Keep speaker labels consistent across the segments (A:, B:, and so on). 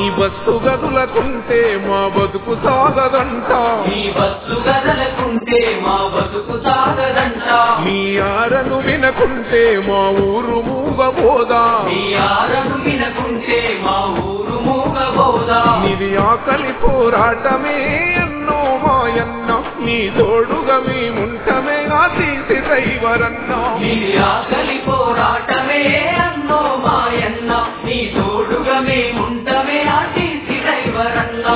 A: bus గదులకుంటే మా బతుకు సాగదంట
B: నీ బస్సు గదలకుంటే మా బతుకు సాగదంట
A: నీ ఆరను వినకుంటే మా ఊరు మూగబోదా
B: నీ ఆరను వినకుంటే మా ఊరు మూగబోదా
A: ఇది ఆకలి పోరాటమే అన్నో మాయన్న నీ తోడుగా మేముంటమే ఆ తీసి డ్రైవరన్నా
B: నీ ఆకలి పోరాటమే అన్నో మాయన్న నీ తోడుగా మేముంటమే ఆ టీసీ డ్రైవర్ అన్నా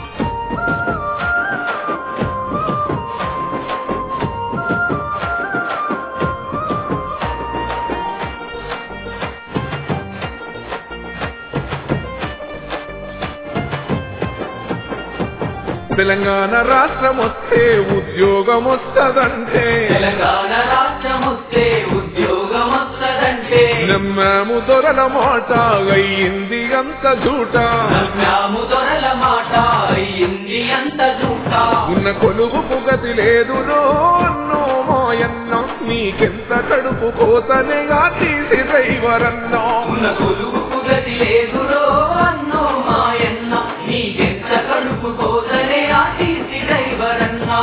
A: తెలంగాణ రాష్ట్రం వస్తే ఉద్యోగం వస్తదంటే
B: తెలంగాణ రాష్ట్రం వస్తే ఉద్యోగం వస్తదంటే
A: నమ్మాము దొరల మాట అయ్యింది అంత జూట
B: నమ్మాము దొరల మాట అయ్యింది అంత జూట
A: ఉన్న కొలువుకు గతి లేదురో అన్నో మాయన్న నీకెంత కడుపు కోతనేగా తీసి డ్రైవరన్నా
B: ఉన్న కొలువుకు గతి లేదురో అన్నో మాయన్న నీకెంత కడుపు కోసలే ఆ టీసీ డ్రైవర్ అన్నా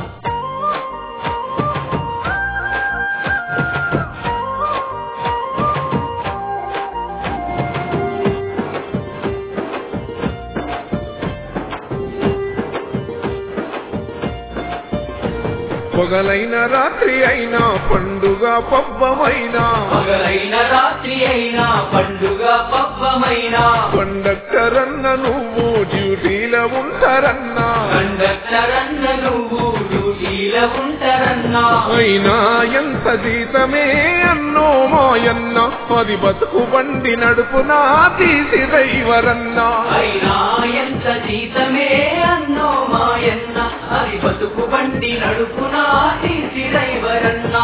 A: పొగలైన రాత్రి అయినా పండుగ పబ్బమైనా
B: పగలైన రాత్రి అయినా పండుగ పబ్బమైనా
A: కండక్టరన్న నువ్వు డ్యూటీలో ఉంటారన్నా
B: కండక్టర్ అన్న నువ్వు డ్యూటీలో ఉంటారన్నా
A: అయినా ఎంత జీతమే అన్నో మాయన్న అది బతుకు బండి నడుపునా తీసి డ్రైవరన్నా
B: అయినా ఎంత జీతమే అన్నో మాయన్న అది బతుకు బండి నడుపునా తీసి డ్రైవర్ అన్నా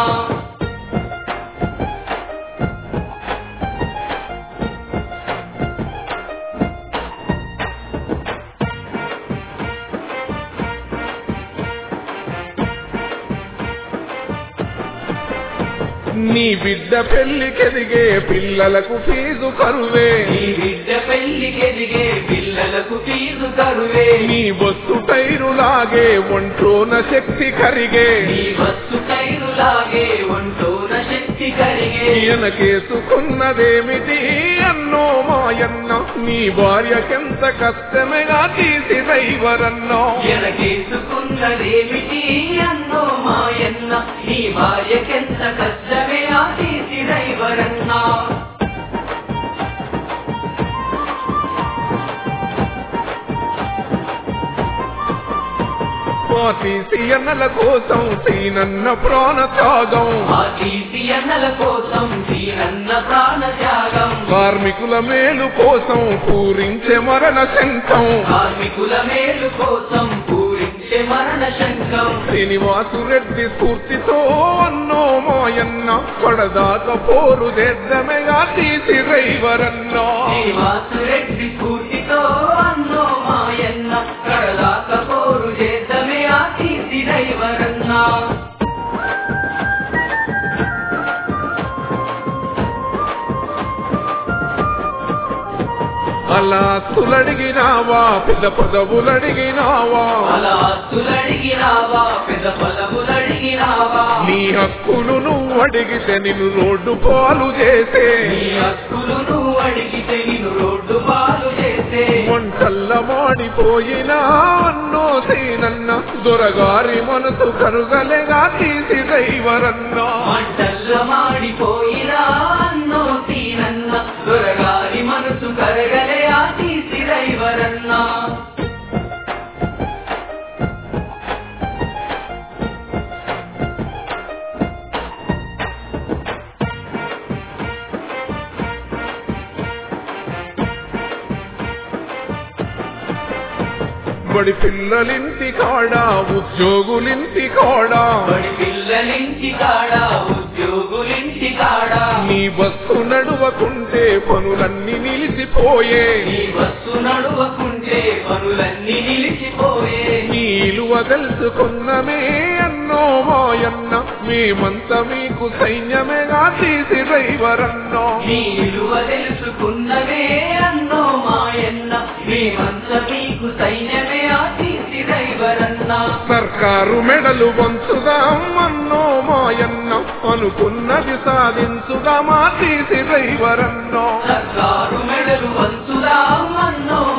A: నీ బిడ్డ పెళ్లికెదిగే పిల్లలకు ఫీజు కరువే
B: నీ బిడ్డ పెళ్లికెదిగే పిల్లలకు ఫీజు కరువే
A: నీ బస్సు టైరులాగే ఒంట్లోన శక్తి కరిగే
B: నీ బస్సు టైరులాగే ఒంటోన శక్తి కరిగే
A: ఈయనకేసుకున్నదేమిటి అన్నో మాయన్న నీ భార్యకెంత కష్టమేగా తీసి డ్రైవరన్నో
B: ఎనకేసుకున్నదేమిటి అన్నో మాయన్న నీ భార్యకెంత కష్టమే ఆ తీసి డ్రైవరన్నా
A: ఆ తీసి అన్నల కోసం సీనన్న ప్రాణ త్యాగం
B: ఆ తీసి అన్నల కోసం దీనన్న ప్రాణ త్యాగం
A: కార్మికుల మేలు కోసం పూరించే మరణ శంఖం
B: కార్మికుల మేలు కోసం పూరించే మరణ శంఖం
A: శ్రీనివాసురెడ్డి స్ఫూర్తితో అన్నో మాయన్న పడదాక పోరు చేద్దమెగా తీసి డ్రైవరన్నా
B: శ్రీనివాసురెడ్డి స్ఫూర్తితో అన్నో మాయన్న కడదాక పోరు చేద్దమే ఆ తీసి డ్రైవరన్నా
A: అలా తులడిగినావా పెద్ద పదవులడిగినావా
B: అలా అత్తులడిగినావా పెద్ద పదవులడిగినావా
A: నీ హక్కులు నువ్వు అడిగితే నిన్ను రోడ్డు పాలు చేసే
B: నీ హక్కులు నువ్వు అడిగితే నిన్ను రోడ్డు పాలు చేసే
A: వంటల్ల మాడిపోయినా అన్నో సీనన్న దొరగారి మనసు కరుగలేగా తీసి డ్రైవరన్నా
B: మంటల్ల మాడిపోయినా అన్నో తీనన్న దొరగారి మనసు కరగలే ఆ తీసి డ్రైవరన్నా
A: బడి పిల్లలింటి కాడా ఉద్యోగులింటి కాడా
B: బడి పిల్లలింటి కాడా ఉద్యోగులింటి కాడా
A: నీ బస్సు నడువకుంటే పనులన్నీ నిలిచిపోయే
B: నీ బస్సు నడువకుంటే పనులన్నీ నిలిచిపోయే
A: నీ ఇలువ తెలుసుకున్నమే అన్నో మాయన్న మేమంతా మీకు సైన్యమేగా తీసి డ్రైవరన్నో
B: నీ విలువ తెలుసుకున్నవే అన్నో మాయ మాయన్న మేమంత మీకు సైన్యమే ఆ టీసీ డ్రైవర్ అన్నా
A: సర్కారు మెడలు వంచుదాం అన్నో మాయన్న అనుకున్నది సాధించుదామా తీసి డ్రైవర్ అన్నో
B: సర్కారు మెడలు వంచుదాం అన్నో